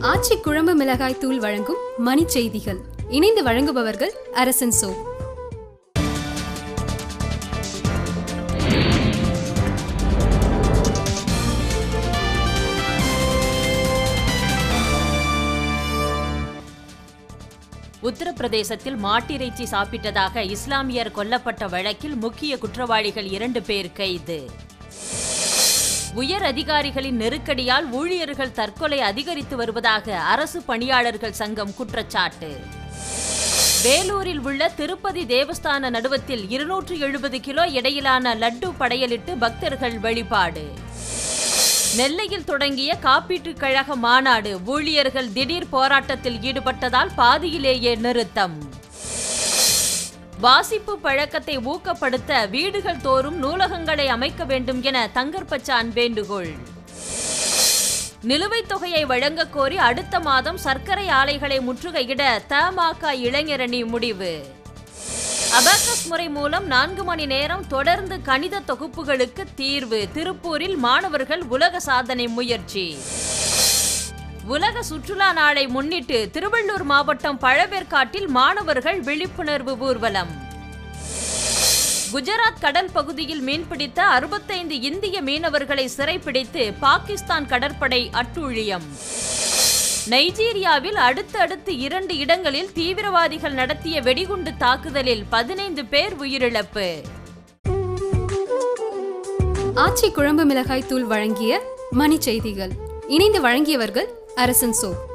ஆச்சி குழம்பு மிளகாய் தூள் வழங்கும் மணி செய்திகள் இணைந்து வழங்குபவர்கள் அரசன் சோ உத்தரப்பிரதேசத்தில் மாட்டிறைச்சி சாப்பிட்டதாக இஸ்லாமியர் கொல்லப்பட்ட வழக்கில் முக்கிய குற்றவாளிகள் இரண்டு பேர் கைது உயர் அதிகாரிகளின் நெருக்கடியால் ஊழியர்கள் தற்கொலை அதிகரித்து வருவதாக அரசு பணியாளர்கள் சங்கம் குற்றச்சாட்டு வேலூரில் உள்ள திருப்பதி தேவஸ்தான நடுவத்தில் இருநூற்று எழுபது கிலோ எடையிலான லட்டு படையலிட்டு பக்தர்கள் வழிபாடு நெல்லையில் தொடங்கிய காப்பீட்டுக் கழக மாநாடு ஊழியர்கள் திடீர் போராட்டத்தில் ஈடுபட்டதால் பாதியிலேயே நிறுத்தம் வாசிப்பு பழக்கத்தை ஊக்கப்படுத்த வீடுகள் தோறும் நூலகங்களை அமைக்க வேண்டும் என தங்கர்பச்சான் வேண்டுகோள் நிலுவைத் தொகையை வழங்கக் கோரி அடுத்த மாதம் சர்க்கரை ஆலைகளை முற்றுகையிட தமாக இளைஞரணி முடிவு அபாக்கஸ் முறை மூலம் நான்கு மணி நேரம் தொடர்ந்து கணித தொகுப்புகளுக்கு தீர்வு திருப்பூரில் மாணவர்கள் உலக சாதனை முயற்சி உலக சுற்றுலா நாளை முன்னிட்டு திருவள்ளூர் மாவட்டம் பழவேற்காட்டில் மாணவர்கள் விழிப்புணர்வு ஊர்வலம் குஜராத் கடல் பகுதியில் மீன்பிடித்த அறுபத்தைந்து இந்திய மீனவர்களை சிறைப்பிடித்து பாகிஸ்தான் கடற்படை அட்டூழியம் நைஜீரியாவில் அடுத்தடுத்து இரண்டு இடங்களில் தீவிரவாதிகள் நடத்திய வெடிகுண்டு தாக்குதலில் பதினைந்து பேர் உயிரிழப்பு ஆச்சி குழம்பு மிளகாய் தூள் வழங்கிய மணி செய்திகள் இணைந்து வழங்கியவர்கள் அரசன் சோ